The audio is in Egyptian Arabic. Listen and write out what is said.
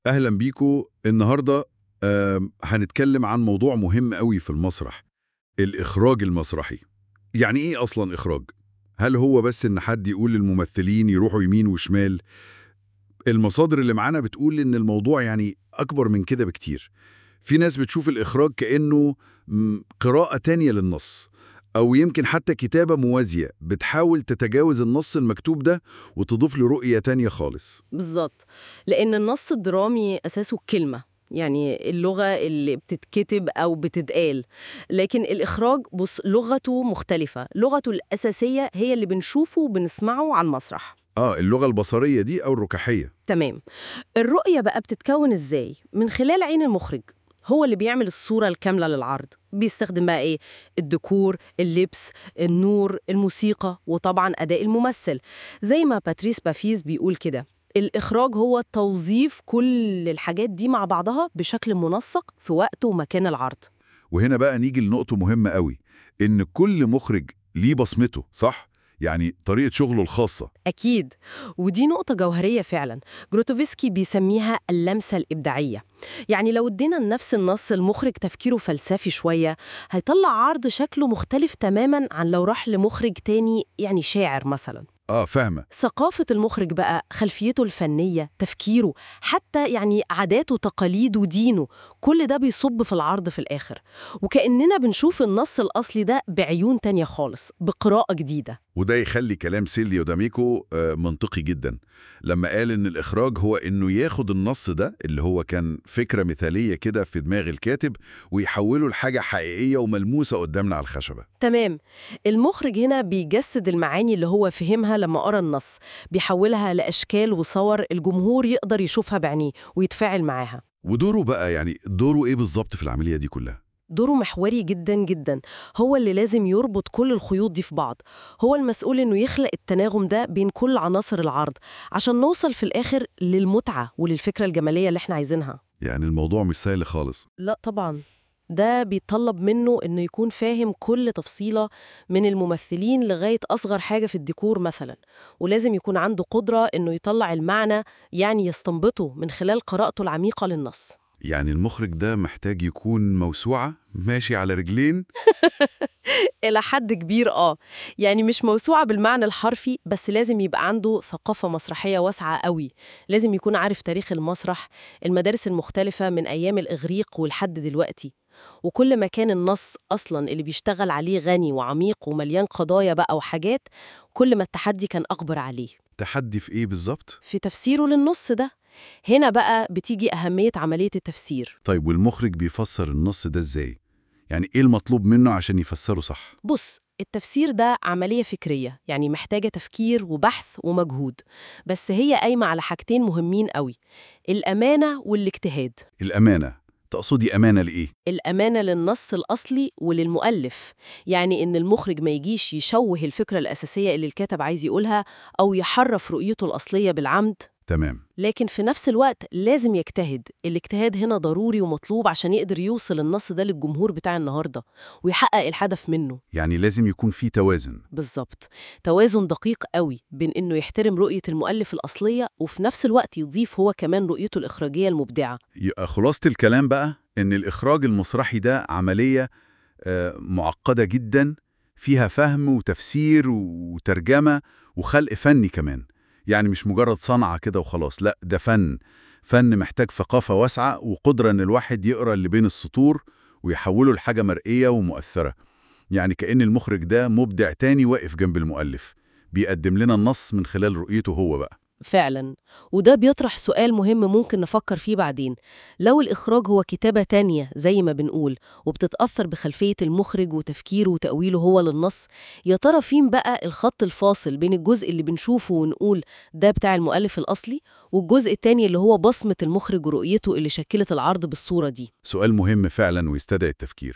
أهلا بيكو النهاردة آم، هنتكلم عن موضوع مهم قوي في المسرح الإخراج المسرحي يعني إيه أصلا إخراج؟ هل هو بس إن حد يقول للممثلين يروحوا يمين وشمال؟ المصادر اللي معانا بتقول إن الموضوع يعني أكبر من كده بكتير في ناس بتشوف الإخراج كأنه م، قراءة تانية للنص أو يمكن حتى كتابة موازية بتحاول تتجاوز النص المكتوب ده وتضيف له رؤية تانية خالص بالظبط لأن النص الدرامي أساسه الكلمة يعني اللغة اللي بتتكتب أو بتتقال لكن الإخراج بص لغته مختلفة لغته الأساسية هي اللي بنشوفه وبنسمعه على المسرح آه اللغة البصرية دي أو الركحية تمام الرؤية بقى بتتكون إزاي؟ من خلال عين المخرج هو اللي بيعمل الصورة الكاملة للعرض بيستخدم بقى إيه؟ الديكور، اللبس، النور، الموسيقى وطبعا أداء الممثل زي ما باتريس بافيز بيقول كده الإخراج هو توظيف كل الحاجات دي مع بعضها بشكل منسق في وقت ومكان العرض وهنا بقى نيجي لنقطة مهمة قوي إن كل مخرج ليه بصمته صح؟ يعني طريقة شغله الخاصة أكيد ودي نقطة جوهرية فعلا جروتوفسكي بيسميها اللمسة الإبداعية يعني لو ادينا لنفس النص المخرج تفكيره فلسفي شوية هيطلع عرض شكله مختلف تماما عن لو راح لمخرج تاني يعني شاعر مثلا آه فاهمة ثقافة المخرج بقى خلفيته الفنية تفكيره حتى يعني عاداته تقاليده دينه كل ده بيصب في العرض في الآخر وكأننا بنشوف النص الأصلي ده بعيون تانية خالص بقراءة جديدة وده يخلي كلام سيليو داميكو آه، منطقي جدا لما قال إن الإخراج هو إنه ياخد النص ده اللي هو كان فكرة مثالية كده في دماغ الكاتب ويحوله لحاجة حقيقية وملموسة قدامنا على الخشبة تمام المخرج هنا بيجسد المعاني اللي هو فهمها لما قرأ النص بيحولها لأشكال وصور الجمهور يقدر يشوفها بعينيه ويتفاعل معاها ودوره بقى يعني دوره إيه بالظبط في العملية دي كلها؟ دوره محوري جدا جدا هو اللي لازم يربط كل الخيوط دي في بعض هو المسؤول انه يخلق التناغم ده بين كل عناصر العرض عشان نوصل في الآخر للمتعة وللفكرة الجمالية اللي احنا عايزينها يعني الموضوع مش سهل خالص لا طبعا ده بيتطلب منه انه يكون فاهم كل تفصيلة من الممثلين لغاية أصغر حاجة في الديكور مثلا ولازم يكون عنده قدرة انه يطلع المعنى يعني يستنبطه من خلال قراءته العميقة للنص يعني المخرج ده محتاج يكون موسوعة ماشي على رجلين إلى حد كبير آه يعني مش موسوعة بالمعنى الحرفي بس لازم يبقى عنده ثقافة مسرحية واسعة قوي لازم يكون عارف تاريخ المسرح المدارس المختلفة من أيام الإغريق ولحد دلوقتي وكل ما كان النص أصلا اللي بيشتغل عليه غني وعميق ومليان قضايا بقى وحاجات كل ما التحدي كان أكبر عليه تحدي في إيه بالظبط؟ في تفسيره للنص ده هنا بقى بتيجي أهمية عملية التفسير طيب والمخرج بيفسر النص ده إزاي؟ يعني إيه المطلوب منه عشان يفسره صح؟ بص التفسير ده عملية فكرية يعني محتاجة تفكير وبحث ومجهود بس هي قايمة على حاجتين مهمين قوي الأمانة والاجتهاد الأمانة تقصدي أمانة لإيه؟ الأمانة للنص الأصلي وللمؤلف يعني إن المخرج ما يجيش يشوه الفكرة الأساسية اللي الكاتب عايز يقولها أو يحرف رؤيته الأصلية بالعمد تمام لكن في نفس الوقت لازم يجتهد الاجتهاد هنا ضروري ومطلوب عشان يقدر يوصل النص ده للجمهور بتاع النهاردة ويحقق الهدف منه يعني لازم يكون في توازن بالظبط توازن دقيق قوي بين انه يحترم رؤية المؤلف الأصلية وفي نفس الوقت يضيف هو كمان رؤيته الإخراجية المبدعة يبقى خلاصة الكلام بقى إن الإخراج المسرحي ده عملية آه، معقدة جدا فيها فهم وتفسير وترجمة وخلق فني كمان يعني مش مجرد صنعة كده وخلاص لا ده فن فن محتاج ثقافة واسعة وقدرة إن الواحد يقرأ اللي بين السطور ويحوله لحاجة مرئية ومؤثرة يعني كأن المخرج ده مبدع تاني واقف جنب المؤلف بيقدم لنا النص من خلال رؤيته هو بقى فعلا وده بيطرح سؤال مهم ممكن نفكر فيه بعدين لو الإخراج هو كتابة تانية زي ما بنقول وبتتأثر بخلفية المخرج وتفكيره وتأويله هو للنص يا ترى فين بقى الخط الفاصل بين الجزء اللي بنشوفه ونقول ده بتاع المؤلف الأصلي والجزء التاني اللي هو بصمة المخرج ورؤيته اللي شكلت العرض بالصورة دي سؤال مهم فعلا ويستدعي التفكير